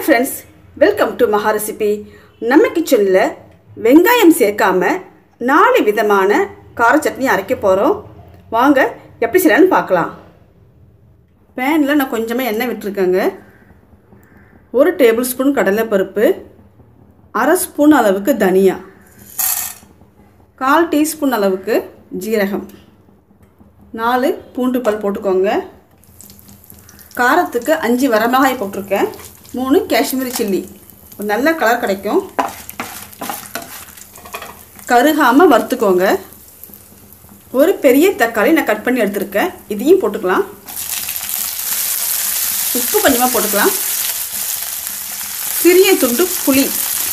hi friends welcome to Maha recipe நம்ம கிச்சனில் வெங்காயம் சேர்க்காம நாலு விதமான கார சட்னி அரைக்க போகிறோம் வாங்க எப்படி செய்யலான்னு பார்க்கலாம் பேனில் நான் கொஞ்சமாக எண்ணெய் விட்டுருக்கேங்க ஒரு டேபிள் ஸ்பூன் கடலைப்பருப்பு அரை ஸ்பூன் அளவுக்கு தனியா கால் டீஸ்பூன் அளவுக்கு ஜீரகம் நாலு பூண்டு பல் போட்டுக்கோங்க காரத்துக்கு அஞ்சு வரமிளகாய் போட்டிருக்கேன் மூணு காஷ்மீரி சில்லி ஒரு நல்ல கலர் கிடைக்கும் கருகாமல் வறுத்துக்கோங்க ஒரு பெரிய தக்காளி நான் கட் பண்ணி எடுத்திருக்கேன் இதையும் போட்டுக்கலாம் உப்பு கொஞ்சமாக போட்டுக்கலாம் சிறிய துண்டு புளி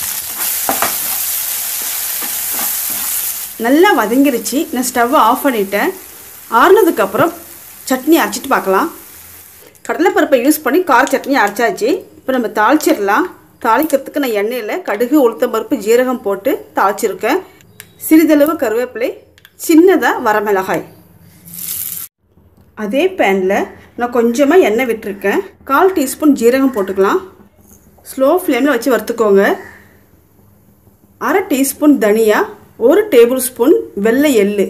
நல்லா வதங்கிருச்சு நான் ஸ்டவ்வை ஆஃப் பண்ணிட்டேன் ஆறுனதுக்கப்புறம் சட்னி அரைச்சிட்டு பார்க்கலாம் கடலைப்பருப்பை யூஸ் பண்ணி கார சட்னி அரைச்சாச்சு இப்போ நம்ம தாளிச்சிடலாம் தாளிக்கிறதுக்கு நான் எண்ணெயில் கடுகு உளுத்தம் பருப்பு ஜீரகம் போட்டு தாளிச்சிருக்கேன் சிறிதளவு கருவேப்பிலை சின்னதாக வரமிளகாய் அதே பேனில் நான் கொஞ்சமாக எண்ணெய் விட்டுருக்கேன் கால் டீஸ்பூன் ஜீரகம் போட்டுக்கலாம் ஸ்லோ ஃப்ளேமில் வச்சு வறுத்துக்கோங்க அரை டீஸ்பூன் தனியா ஒரு டேபிள் ஸ்பூன் வெள்ளை எள்ளு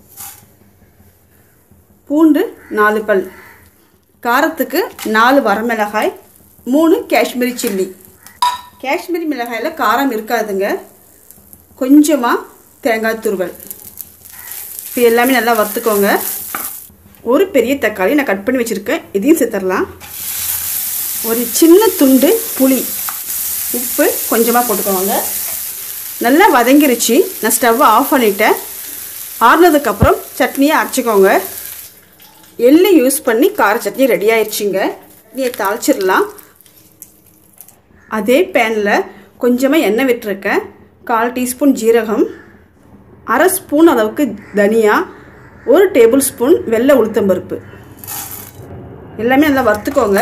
பூண்டு நாலு பல் காரத்துக்கு நாலு வரமிளகாய் மூணு காஷ்மீரி சில்லி காஷ்மீரி மிளகாயில் காரம் இருக்காதுங்க கொஞ்சமாக தேங்காய் துருவல் இப்போ எல்லாமே நல்லா வறுத்துக்கோங்க ஒரு பெரிய தக்காளி நான் கட் பண்ணி வச்சுருக்கேன் இதையும் சேர்த்துடலாம் ஒரு சின்ன துண்டு புளி உப்பு கொஞ்சமாக போட்டுக்கோங்க நல்லா வதங்கிருச்சு நான் ஸ்டவ்வை ஆஃப் பண்ணிட்டேன் ஆறுனதுக்கப்புறம் சட்னியை அரைச்சிக்கோங்க எள்ளு யூஸ் பண்ணி கார சட்னி ரெடி ஆயிடுச்சுங்க நீ தாளிச்சிடலாம் அதே பேனில் கொஞ்சமாக எண்ணெய் விட்டுருக்கேன் கால் டீஸ்பூன் ஜீரகம் அரை ஸ்பூன் அளவுக்கு தனியா ஒரு டேபிள் ஸ்பூன் வெள்ளை உளுத்தம்பருப்பு எல்லாமே நல்லா வறுத்துக்கோங்க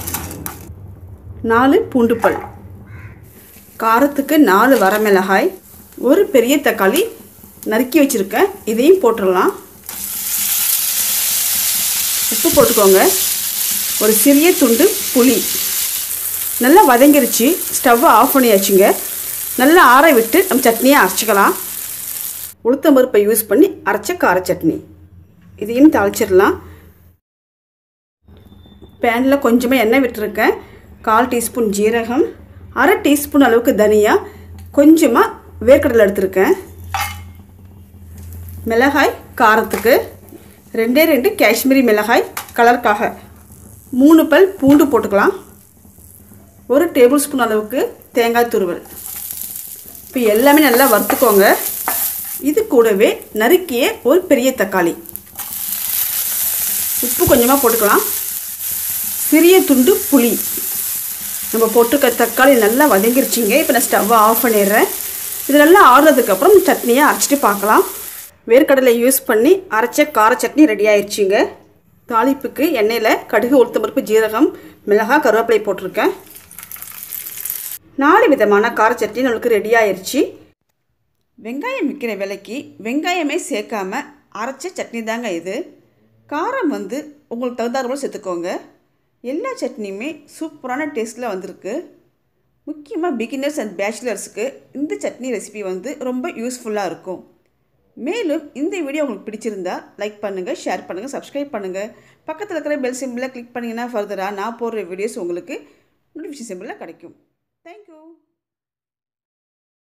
நாலு பூண்டு பல் காரத்துக்கு நாலு வரமிளகாய் ஒரு பெரிய தக்காளி நறுக்கி வச்சுருக்கேன் இதையும் போட்டுடலாம் உப்பு போட்டுக்கோங்க ஒரு சிறிய துண்டு புளி நல்லா வதங்கிருச்சு ஸ்டவ்வை ஆஃப் பண்ணியாச்சுங்க நல்லா ஆற விட்டு நம்ம சட்னியை அரைச்சிக்கலாம் உளுத்தம்பருப்பை யூஸ் பண்ணி அரைச்ச கார சட்னி இதையும் தாளிச்சிடலாம் பேனில் கொஞ்சமாக எண்ணெய் விட்டுருக்கேன் கால் டீஸ்பூன் ஜீரகம் அரை டீஸ்பூன் அளவுக்கு தனியா கொஞ்சமாக வேர்க்கடலை எடுத்திருக்கேன் மிளகாய் காரத்துக்கு ரெண்டே ரெண்டு காஷ்மீரி மிளகாய் கலருக்காக மூணு பல் பூண்டு போட்டுக்கலாம் ஒரு டேபிள் ஸ்பூன் அளவுக்கு தேங்காய் துருவல் இப்போ எல்லாமே நல்லா வறுத்துக்கோங்க இது கூடவே நறுக்கிய ஒரு பெரிய தக்காளி உப்பு கொஞ்சமாக போட்டுக்கலாம் சிறிய துண்டு புளி நம்ம போட்டுக்க தக்காளி நல்லா வதங்கிருச்சிங்க இப்போ நான் ஸ்டவ்வை ஆஃப் பண்ணிடுறேன் இது நல்லா ஆறுனதுக்கப்புறம் சட்னியை அரைச்சிட்டு பார்க்கலாம் வேர்க்கடலை யூஸ் பண்ணி அரைச்ச கார சட்னி ரெடி ஆயிடுச்சுங்க தாளிப்புக்கு எண்ணெயில் கடுகு உளுத்தம்பருப்பு ஜீரகம் மிளகாய் கருவேப்பிலை போட்டிருக்கேன் நாலு விதமான கார சட்னி நம்மளுக்கு ரெடி ஆயிடுச்சு வெங்காயம் விற்கிற விலைக்கு வெங்காயமே சேர்க்காம அரைச்ச சட்னி தாங்க இது காரம் வந்து உங்களுக்கு தகுந்தாறுபோல் சேர்த்துக்கோங்க எல்லா சட்னியுமே சூப்பரான டேஸ்ட்டில் வந்திருக்கு முக்கியமாக பிகினர்ஸ் அண்ட் பேச்சுலர்ஸுக்கு இந்த சட்னி ரெசிபி வந்து ரொம்ப யூஸ்ஃபுல்லாக இருக்கும் மேலும் இந்த வீடியோ உங்களுக்கு பிடிச்சிருந்தா லைக் பண்ணுங்கள் ஷேர் பண்ணுங்கள் சப்ஸ்கிரைப் பண்ணுங்கள் பக்கத்தில் இருக்கிற பெல் சிம்பிளை கிளிக் பண்ணிங்கன்னா ஃபர்தராக நான் போடுற வீடியோஸ் உங்களுக்கு நோட்டிஃபிகேஷன் சிம்பிளில் கிடைக்கும் தேங்க்யூ